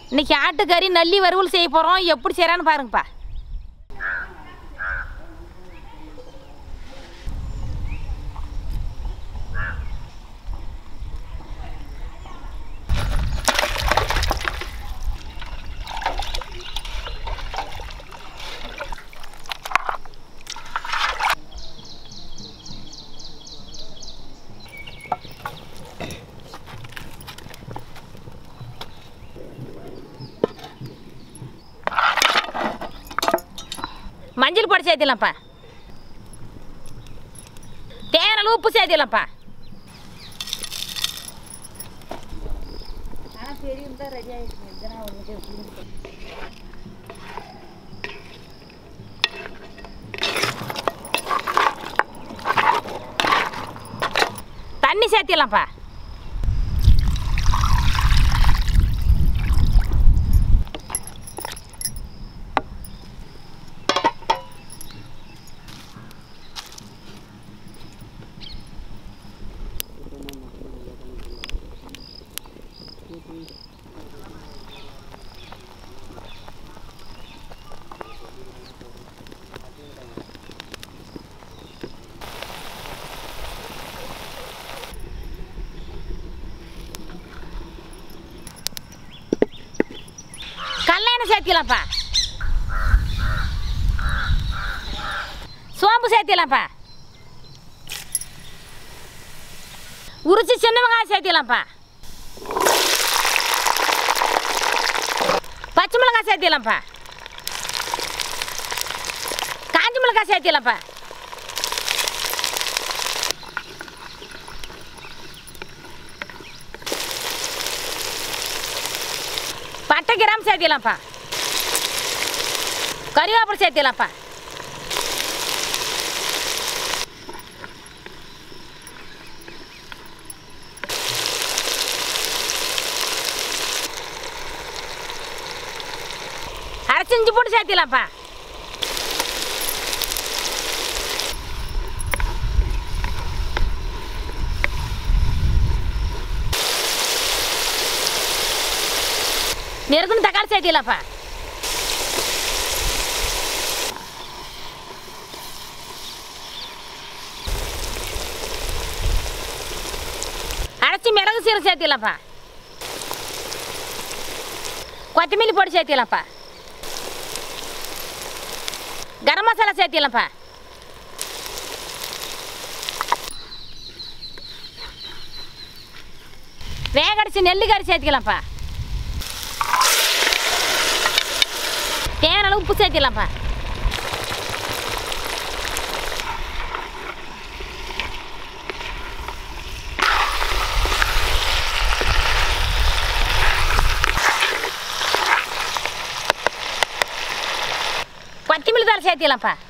இன்னைக்கு ஆட்டுக்கறி நல்லி வறுவல் செய்ய போகிறோம் எப்படி செய்கிறான்னு பாருங்கப்பா மஞ்சள் பொடி சேர்த்திடலாம்ப்பா தேவையான அளவு உப்பு சேர்த்திடலாம்ப்பா தண்ணி சேர்த்திடலாம்ப்பா கடல எண்ணெய் சேர்த்திடலாம்ப்பா சோம்பு சேர்த்திடலாம்ப்பா உரிச்சு சின்ன வெங்காயம் சேர்த்திடலாம்ப்பா பச்சை மிளகாய் சேர்த்திடலாம்ப்பா காஞ்ச மிளகாய் சேர்த்திடலாம்ப்பா பட்டை கிராம் சேர்த்திடலாம்ப்பா கறிவேப்பிலை சேர்த்திடலாம்ப்பா அரைச்சி இஞ்சி போட்டு சேர்த்திடலாம்ப்பா நெருக்குன்னு தக்காளி சேர்த்திடலாம்ப்பா அரைச்சி மிளகு சீரகம் சேர்த்திடலாம்ப்பா கொத்தமல்லி போட்டு சேர்த்திடலாம்ப்பா கரம் மசாலா சேர்த்திடலாம்ப்பா வேக அடிச்சு நெல்லுக்கறி சேர்த்திக்கலாம்ப்பா தேவையான அளவு உப்பு சேர்த்திடலாம்ப்பா கொத்தமல்லி தலை சேர்த்திடலாம்ப்பா